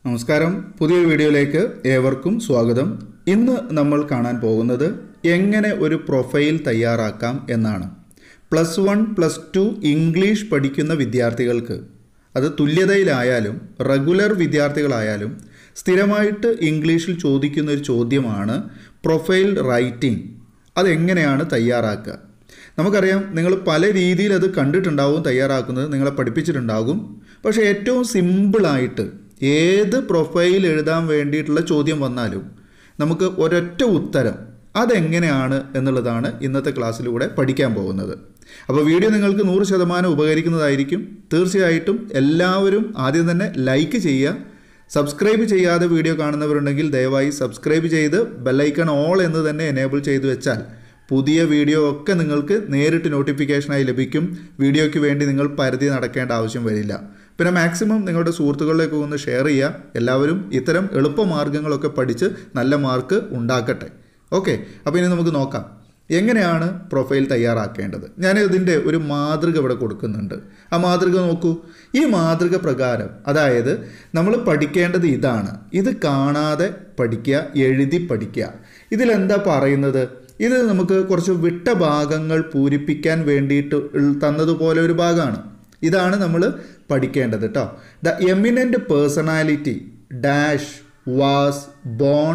നമസ്കാരം പുതിയൊരു വീഡിയോയിലേക്ക് ഏവർക്കും സ്വാഗതം ഇന്ന് നമ്മൾ കാണാൻ പോകുന്നത് എങ്ങനെ ഒരു പ്രൊഫൈൽ തയ്യാറാക്കാം എന്നാണ് plus one plus two English പഠിക്കുന്ന വിദ്യാർത്ഥികൾക്ക് അത് തുല്യതയിലായാലും റെഗുലർ വിദ്യാർത്ഥികളായാലും സ്ഥിരമായിട്ട് ഇംഗ്ലീഷിൽ ചോദിക്കുന്ന ഒരു ചോദ്യമാണ് പ്രൊഫൈൽ റൈറ്റിംഗ് അതെങ്ങനെയാണ് തയ്യാറാക്കുക നമുക്കറിയാം നിങ്ങൾ പല രീതിയിൽ അത് കണ്ടിട്ടുണ്ടാവും തയ്യാറാക്കുന്നത് നിങ്ങളെ പഠിപ്പിച്ചിട്ടുണ്ടാകും പക്ഷേ ഏറ്റവും സിമ്പിളായിട്ട് ഏത് പ്രൊഫൈൽ എഴുതാൻ വേണ്ടിയിട്ടുള്ള ചോദ്യം വന്നാലും നമുക്ക് ഒരൊറ്റ ഉത്തരം അതെങ്ങനെയാണ് എന്നുള്ളതാണ് ഇന്നത്തെ ക്ലാസ്സിലൂടെ പഠിക്കാൻ പോകുന്നത് അപ്പോൾ വീഡിയോ നിങ്ങൾക്ക് നൂറ് ശതമാനം ഉപകരിക്കുന്നതായിരിക്കും തീർച്ചയായിട്ടും എല്ലാവരും ആദ്യം തന്നെ ലൈക്ക് ചെയ്യുക സബ്സ്ക്രൈബ് ചെയ്യാതെ വീഡിയോ കാണുന്നവരുണ്ടെങ്കിൽ ദയവായി സബ്സ്ക്രൈബ് ചെയ്ത് ബെല്ലൈക്കൺ ഓൾ എന്ന് തന്നെ എനേബിൾ ചെയ്തു വെച്ചാൽ പുതിയ വീഡിയോ ഒക്കെ നിങ്ങൾക്ക് നേരിട്ട് നോട്ടിഫിക്കേഷനായി ലഭിക്കും വീഡിയോയ്ക്ക് വേണ്ടി നിങ്ങൾ പരിധി നടക്കേണ്ട ആവശ്യം വരില്ല പിന്നെ മാക്സിമം നിങ്ങളുടെ സുഹൃത്തുക്കളിലേക്ക് ഒന്ന് ഷെയർ ചെയ്യുക എല്ലാവരും ഇത്തരം എളുപ്പമാർഗ്ഗങ്ങളൊക്കെ പഠിച്ച് നല്ല മാർക്ക് ഉണ്ടാക്കട്ടെ ഓക്കെ അപ്പോൾ ഇനി നമുക്ക് നോക്കാം എങ്ങനെയാണ് പ്രൊഫൈൽ തയ്യാറാക്കേണ്ടത് ഞാൻ ഇതിൻ്റെ ഒരു മാതൃക ഇവിടെ കൊടുക്കുന്നുണ്ട് ആ മാതൃക നോക്കൂ ഈ മാതൃക പ്രകാരം അതായത് നമ്മൾ പഠിക്കേണ്ടത് ഇതാണ് ഇത് കാണാതെ പഠിക്കുക എഴുതി പഠിക്കുക ഇതിലെന്താ പറയുന്നത് ഇത് നമുക്ക് കുറച്ച് വിട്ട ഭാഗങ്ങൾ പൂരിപ്പിക്കാൻ വേണ്ടിയിട്ട് ഉൾ- തന്നതുപോലെ ഒരു ഭാഗമാണ് ഇതാണ് നമ്മൾ പഠിക്കേണ്ടത് കേട്ടോ the eminent personality dash was born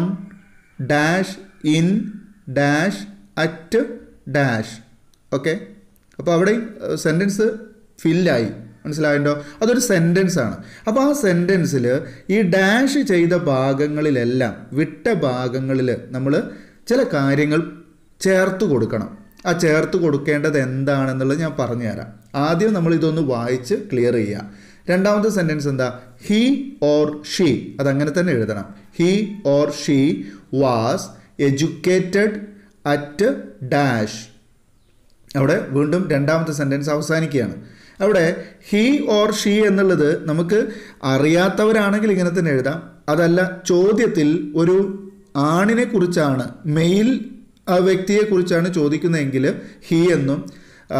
dash in dash at dash okay അപ്പോൾ അവിടെ സെൻറ്റൻസ് ഫില്ലായി മനസ്സിലായല്ലോ അതൊരു സെൻറ്റൻസ് ആണ് അപ്പോൾ ആ സെൻറ്റൻസിൽ ഈ ഡാഷ് ചെയ്ത ഭാഗങ്ങളിലെല്ലാം വിട്ട ഭാഗങ്ങളിൽ നമ്മൾ ചില കാര്യങ്ങൾ ചേർത്ത് കൊടുക്കണം ആ ചേർത്ത് കൊടുക്കേണ്ടത് എന്താണെന്നുള്ളത് ഞാൻ പറഞ്ഞുതരാം ആദ്യം നമ്മൾ ഇതൊന്ന് വായിച്ച് ക്ലിയർ ചെയ്യുക രണ്ടാമത്തെ സെൻറ്റൻസ് എന്താ ഹി ഓർ ഷീ അതങ്ങനെ തന്നെ എഴുതണം he or she was educated at dash അവിടെ വീണ്ടും രണ്ടാമത്തെ സെൻറ്റൻസ് അവസാനിക്കുകയാണ് അവിടെ ഹി ഓർ ഷീ എന്നുള്ളത് നമുക്ക് അറിയാത്തവരാണെങ്കിൽ ഇങ്ങനെ തന്നെ എഴുതാം അതല്ല ചോദ്യത്തിൽ ഒരു ആണിനെ കുറിച്ചാണ് മെയിൽ ആ വ്യക്തിയെക്കുറിച്ചാണ് ചോദിക്കുന്നതെങ്കിൽ ഹി എന്നും ആ,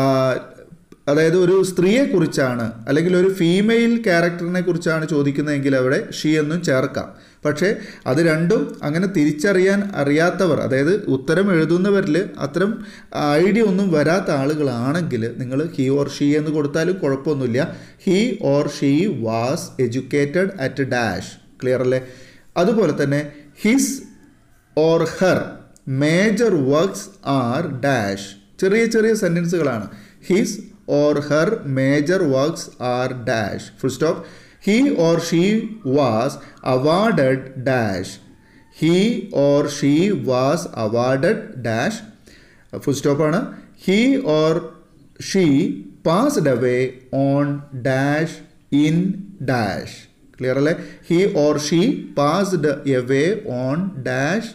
അതായത് ഒരു സ്ത്രീയെക്കുറിച്ചാണ് അല്ലെങ്കിൽ ഒരു ഫീമെയിൽ ക്യാരക്ടറിനെ കുറിച്ചാണ് ചോദിക്കുന്നതെങ്കിൽ അവിടെ ഷീ എന്നും ചേർക്കാം പക്ഷേ അത് രണ്ടും അങ്ങനെ തിരിച്ചറിയാൻ അറിയാത്തവർ അതായത് ഉത്തരം എഴുതുന്നവരിൽ അത്തരം ഐഡിയ ഒന്നും വരാത്ത ആളുകളാണെങ്കിൽ നിങ്ങൾ ഹി ഓർ ഷീ എന്ന് കൊടുത്താലും കുഴപ്പമൊന്നുമില്ല he or she was educated at dash clear അല്ലേ അതുപോലെ തന്നെ his or her major works are dash ചെറിയ ചെറിയ സെൻറ്റൻസുകളാണ് his or her major works are dash full stop he or she was awarded dash he or she was awarded dash full സ്റ്റോപ്പാണ് he or she passed away on dash in dash clear അല്ലേ he or she passed away on dash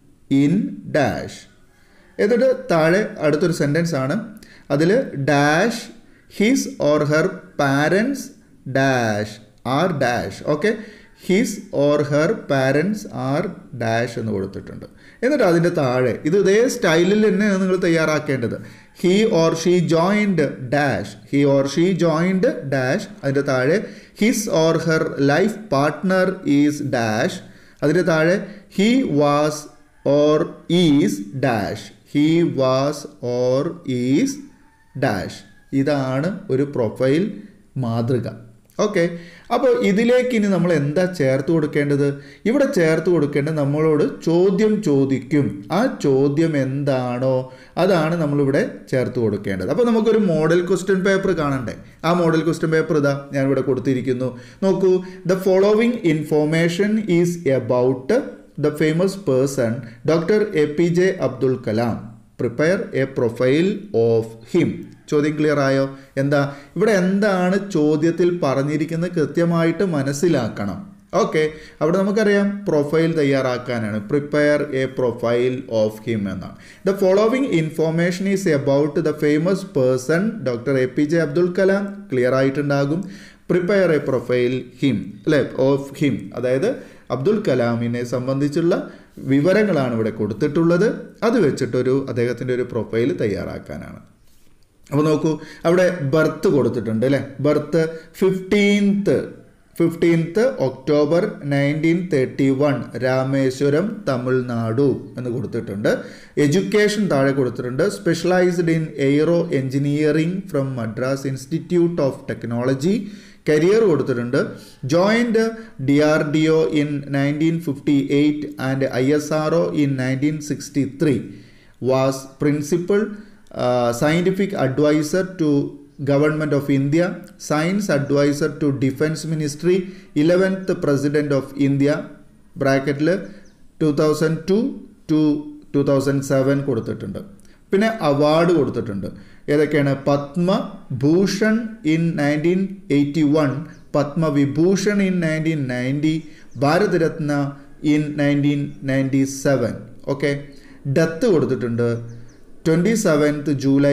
in dash എന്നിട്ട് താഴെ അടുത്തൊരു sentence ആണ് അതിൽ dash his or her parents dash are dash okay his or her parents are dash എന്ന് കൊടുത്തിട്ടുണ്ട് എന്നിട്ട് അതിൻ്റെ താഴെ ഇത് ഇതേ സ്റ്റൈലിൽ തന്നെയാണ് നിങ്ങൾ തയ്യാറാക്കേണ്ടത് he or she joined dash he or she joined dash അതിൻ്റെ താഴെ his or her life partner is dash അതിൻ്റെ താഴെ he was or is dash he was or is dash ഇതാണ് ഒരു പ്രൊഫൈൽ മാതൃക ഓക്കെ അപ്പോൾ ഇതിലേക്ക് ഇനി നമ്മൾ എന്താ ചേർത്ത് കൊടുക്കേണ്ടത് ഇവിടെ ചേർത്ത് കൊടുക്കേണ്ടത് നമ്മളോട് ചോദ്യം ചോദിക്കും ആ ചോദ്യം എന്താണോ അതാണ് നമ്മളിവിടെ ചേർത്ത് കൊടുക്കേണ്ടത് അപ്പോൾ നമുക്കൊരു മോഡൽ ക്വസ്റ്റ്യൻ പേപ്പർ കാണണ്ടേ ആ മോഡൽ ക്വസ്റ്റ്യൻ പേപ്പർ ഇതാ ഞാൻ ഇവിടെ കൊടുത്തിരിക്കുന്നു നോക്കൂ the following information is about the famous person doctor A P J Abdul Kalam prepare a profile of him ചോദ്യം ക്ലിയർ ആയോ എന്താ ഇവിടെ എന്താണ് ചോദ്യത്തിൽ പറഞ്ഞിരിക്കുന്നത് കൃത്യമായിട്ട് മനസ്സിലാക്കണം ഓക്കെ അവിടെ നമുക്കറിയാം പ്രൊഫൈൽ തയ്യാറാക്കാനാണ് prepare a profile of him എന്നാണ് the following information is about the famous person doctor A P J Abdul Kalam clear ആയിട്ടുണ്ടാകും പ്രിപ്പയർ എ പ്രൊഫൈൽ ഹിം അല്ലേ ഓഫ് ഹിം അതായത് അബ്ദുൽ കലാമിനെ സംബന്ധിച്ചുള്ള വിവരങ്ങളാണ് ഇവിടെ കൊടുത്തിട്ടുള്ളത് അത് വെച്ചിട്ടൊരു അദ്ദേഹത്തിൻ്റെ ഒരു പ്രൊഫൈൽ തയ്യാറാക്കാനാണ് അപ്പോൾ നോക്കൂ അവിടെ ബർത്ത് കൊടുത്തിട്ടുണ്ട് അല്ലേ birth fifteenth fifteenth October nineteen thirty one Rameswaram Tamil Nadu എന്ന് കൊടുത്തിട്ടുണ്ട് എഡ്യൂക്കേഷൻ താഴെ കൊടുത്തിട്ടുണ്ട് specialised in aero engineering from Madras institute of technology career കൊടുത്തിട്ടുണ്ട് joined D R D O in nineteen fifty eight and I S R O in nineteen sixty three was principal scientific adviser to government of India science adviser to defence ministry eleventh president of India ബ്രാക്കറ്റിൽ two thousand two to two thousand seven കൊടുത്തിട്ടുണ്ട് പിന്നെ award കൊടുത്തിട്ടുണ്ട് ഏതൊക്കെയാണ് Padma Bhushan in nineteen eighty one Padma Vibhushan in nineteen ninety Bharat Ratna in nineteen ninety seven okay death കൊടുത്തിട്ടുണ്ട് twenty seventh July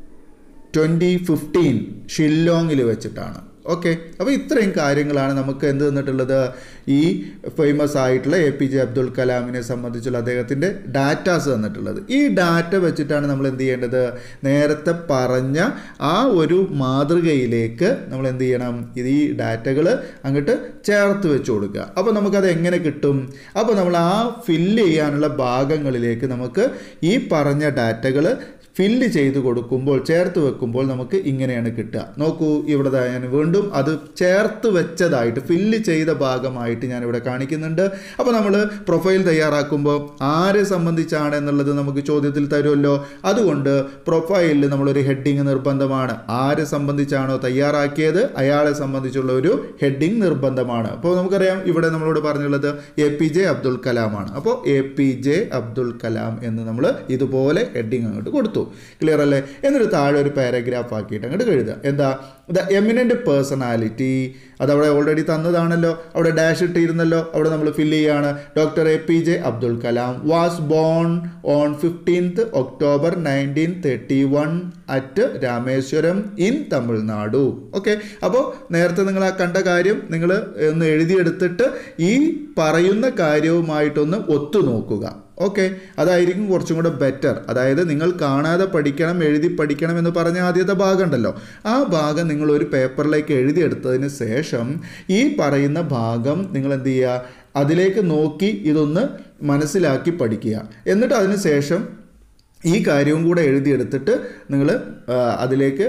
twenty fifteen ഷില്ലോങ്ങിൽ വെച്ചിട്ടാണ് okay അപ്പോൾ ഇത്രയും കാര്യങ്ങളാണ് നമുക്ക് എന്ത് തന്നിട്ടുള്ളത് ഈ ഫേമസ് ആയിട്ടുള്ള എ പി ജെ അബ്ദുൽ കലാമിനെ സംബന്ധിച്ചുള്ള അദ്ദേഹത്തിൻ്റെ ഡാറ്റാസ് തന്നിട്ടുള്ളത് ഈ ഡാറ്റ വെച്ചിട്ടാണ് നമ്മൾ എന്ത് ചെയ്യേണ്ടത് നേരത്തെ പറഞ്ഞ ആ ഒരു മാതൃകയിലേക്ക് നമ്മൾ എന്ത് ചെയ്യണം ഇത് ഈ ഡാറ്റകൾ അങ്ങോട്ട് ചേർത്ത് വെച്ച് കൊടുക്കുക അപ്പോൾ നമുക്കത് എങ്ങനെ കിട്ടും അപ്പോൾ നമ്മൾ ആ ഫില്ല് ചെയ്യാനുള്ള ഭാഗങ്ങളിലേക്ക് നമുക്ക് ഈ പറഞ്ഞ ഡാറ്റകൾ ഫില്ല് ചെയ്ത് കൊടുക്കുമ്പോൾ ചേർത്ത് വെക്കുമ്പോൾ നമുക്ക് ഇങ്ങനെയാണ് കിട്ടുക നോക്കൂ ഇവിടെ ദാ ഞാൻ വീണ്ടും അത് ചേർത്ത് വെച്ചതായിട്ട് ഫില്ല് ചെയ്ത ഭാഗമായിട്ട് ഞാൻ ഇവിടെ കാണിക്കുന്നുണ്ട് അപ്പോൾ നമ്മൾ പ്രൊഫൈൽ തയ്യാറാക്കുമ്പോൾ ആരെ സംബന്ധിച്ചാണ് എന്നുള്ളത് നമുക്ക് ചോദ്യത്തിൽ തരുമല്ലോ അതുകൊണ്ട് പ്രൊഫൈലിൽ നമ്മളൊരു ഹെഡിങ് നിർബന്ധമാണ് ആരെ സംബന്ധിച്ചാണോ തയ്യാറാക്കിയത് അയാളെ സംബന്ധിച്ചുള്ള ഒരു ഹെഡിങ് നിർബന്ധമാണ് അപ്പോൾ നമുക്കറിയാം ഇവിടെ നമ്മളോട് പറഞ്ഞുള്ളത് എ പി ജെ അബ്ദുൽ കലാമാണ് അപ്പോൾ A P J Abdul Kalam എന്ന് നമ്മൾ ഇതുപോലെ ഹെഡിങ് അങ്ങോട്ട് കൊടുത്തു ക്ലിയർ അല്ലേ എന്നിട്ട് താഴെ ഒരു പാരഗ്രാഫ് ആക്കിയിട്ട് അങ്ങോട്ട് എഴുതുക എന്താ ദ എമിനൻ്റ് പേഴ്സണാലിറ്റി അതവിടെ ഓൾറെഡി തന്നതാണല്ലോ അവിടെ ഡാഷ് ഇട്ടിരുന്നല്ലോ അവിടെ നമ്മൾ ഫില്ല് ചെയ്യാണ് doctor A P J Abdul Kalam was born on fifteenth October nineteen thirty one at Rameswaram in Tamil Nadu okay അപ്പോൾ നേരത്തെ നിങ്ങൾ ആ കണ്ട കാര്യം നിങ്ങൾ ഒന്ന് എഴുതിയെടുത്തിട്ട് ഈ പറയുന്ന കാര്യവുമായിട്ടൊന്ന് ഒത്തു നോക്കുക ഓക്കെ അതായിരിക്കും കുറച്ചും കൂടെ ബെറ്റർ അതായത് നിങ്ങൾ കാണാതെ പഠിക്കണം എഴുതി പഠിക്കണം എന്ന് പറഞ്ഞ ആദ്യത്തെ ഭാഗം ഉണ്ടല്ലോ ആ ഭാഗം നിങ്ങൾ ഒരു പേപ്പറിലേക്ക് എഴുതിയെടുത്തതിന് ശേഷം ഈ പറയുന്ന ഭാഗം നിങ്ങൾ എന്ത് ചെയ്യുക അതിലേക്ക് നോക്കി ഇതൊന്ന് മനസ്സിലാക്കി പഠിക്കുക എന്നിട്ട് അതിന് ശേഷം ഈ കാര്യവും കൂടെ എഴുതിയെടുത്തിട്ട് നിങ്ങൾ അതിലേക്ക്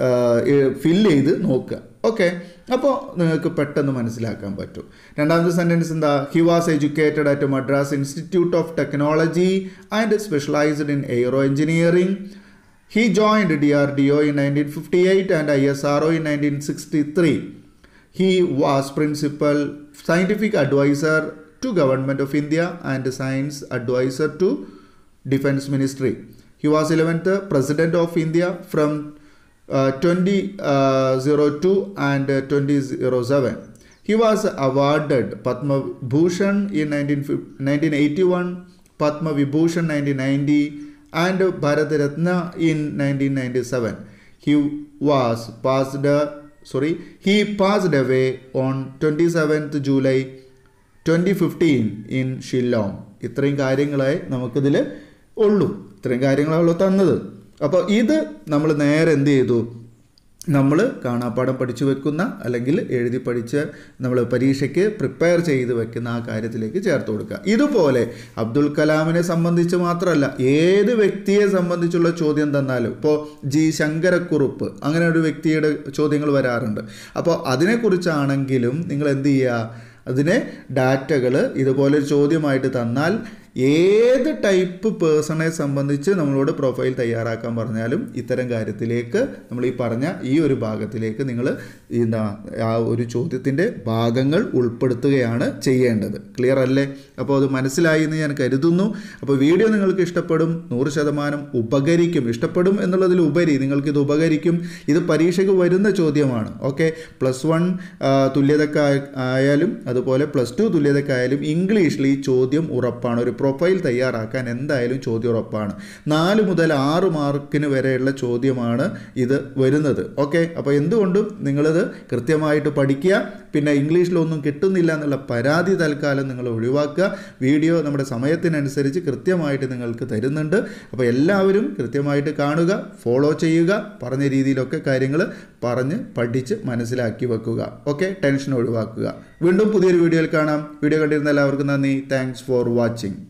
ഫില്ല് ചെയ്ത് നോക്കുക ഓക്കെ അപ്പോൾ നിങ്ങൾക്ക് പെട്ടെന്ന് മനസ്സിലാക്കാൻ പറ്റും രണ്ടാമത്തെ സെൻറ്റൻസ് എന്താ he was educated at Madras institute of technology and specialised in aero engineering he joined D R D O in nineteen fifty eight and I S R O in nineteen sixty three he was principal scientific adviser to government of India and science adviser to defence ministry he was eleventh president of India from twenty zero two and twenty zero seven he was awarded Padma Bhushan in nineteen nineteen eighty one Padma Vibhushan nineteen ninety and Bharat Ratna in nineteen ninety seven he was passed sorry he passed away on twenty seventh July twenty fifteen in Shillong ഇത്രയും കാര്യങ്ങളെ നമുക്കിതിൽ ഉള്ളൂ ഇത്രയും കാര്യങ്ങളാണല്ലോ തന്നത് അപ്പോൾ ഇത് നമ്മൾ നേരെ എന്ത് ചെയ്തു നമ്മൾ കാണാപ്പാടം പഠിച്ചു വെക്കുന്ന അല്ലെങ്കിൽ എഴുതി പഠിച്ച് നമ്മൾ പരീക്ഷയ്ക്ക് പ്രിപ്പയർ ചെയ്ത് വെക്കുന്ന ആ കാര്യത്തിലേക്ക് ചേർത്ത് കൊടുക്കുക ഇതുപോലെ അബ്ദുൽ കലാമിനെ സംബന്ധിച്ച് മാത്രമല്ല ഏത് വ്യക്തിയെ സംബന്ധിച്ചുള്ള ചോദ്യം തന്നാലും ഇപ്പോൾ ജി ശങ്കരക്കുറുപ്പ് അങ്ങനെ ഒരു വ്യക്തിയുടെ ചോദ്യങ്ങൾ വരാറുണ്ട് അപ്പോൾ അതിനെക്കുറിച്ചാണെങ്കിലും നിങ്ങൾ എന്ത് ചെയ്യുക അതിനെ ഡാറ്റകൾ ഇതുപോലെ ഒരു ചോദ്യമായിട്ട് തന്നാൽ ഏത് ടൈപ്പ് പേഴ്സണെ സംബന്ധിച്ച് നമ്മളോട് പ്രൊഫൈൽ തയ്യാറാക്കാൻ പറഞ്ഞാലും ഇത്തരം കാര്യത്തിലേക്ക് നമ്മൾ ഈ പറഞ്ഞ ഈ ഒരു ഭാഗത്തിലേക്ക് നിങ്ങൾ എന്താ ആ ഒരു ചോദ്യത്തിൻ്റെ ഭാഗങ്ങൾ ഉൾപ്പെടുത്തുകയാണ് ചെയ്യേണ്ടത് ക്ലിയർ അല്ലേ അപ്പോൾ അത് മനസ്സിലായി എന്ന് ഞാൻ കരുതുന്നു അപ്പോൾ വീഡിയോ നിങ്ങൾക്ക് ഇഷ്ടപ്പെടും നൂറ് ശതമാനം ഉപകരിക്കും ഇഷ്ടപ്പെടും എന്നുള്ളതിൽ ഉപരി നിങ്ങൾക്ക് ഇത് ഉപകരിക്കും ഇത് പരീക്ഷയ്ക്ക് വരുന്ന ചോദ്യമാണ് ഓക്കെ പ്ലസ് വൺ തുല്യതക്കായാലും അതുപോലെ പ്ലസ് ടു തുല്യതക്കായാലും ഇംഗ്ലീഷിൽ ഈ ചോദ്യം ഉറപ്പാണ് ഒരു പ്രൊഫൈൽ തയ്യാറാക്കാൻ എന്തായാലും ചോദ്യം ഉറപ്പാണ് നാല് മുതൽ ആറ് മാർക്കിന് വരെയുള്ള ചോദ്യമാണ് ഇത് വരുന്നത് ഓക്കെ അപ്പോൾ എന്തുകൊണ്ടും നിങ്ങളിത് കൃത്യമായിട്ട് പഠിക്കുക പിന്നെ ഇംഗ്ലീഷിലൊന്നും കിട്ടുന്നില്ല എന്നുള്ള പരാതി തൽക്കാലം നിങ്ങൾ ഒഴിവാക്കുക വീഡിയോ നമ്മുടെ സമയത്തിനനുസരിച്ച് കൃത്യമായിട്ട് നിങ്ങൾക്ക് തരുന്നുണ്ട് അപ്പോൾ എല്ലാവരും കൃത്യമായിട്ട് കാണുക ഫോളോ ചെയ്യുക പറഞ്ഞ രീതിയിലൊക്കെ കാര്യങ്ങൾ പറഞ്ഞ് പഠിച്ച് മനസ്സിലാക്കി വെക്കുക ഓക്കെ ടെൻഷൻ ഒഴിവാക്കുക വീണ്ടും പുതിയൊരു വീഡിയോയിൽ കാണാം വീഡിയോ കണ്ടിരുന്ന എല്ലാവർക്കും നന്ദി താങ്ക്സ് ഫോർ വാച്ചിങ്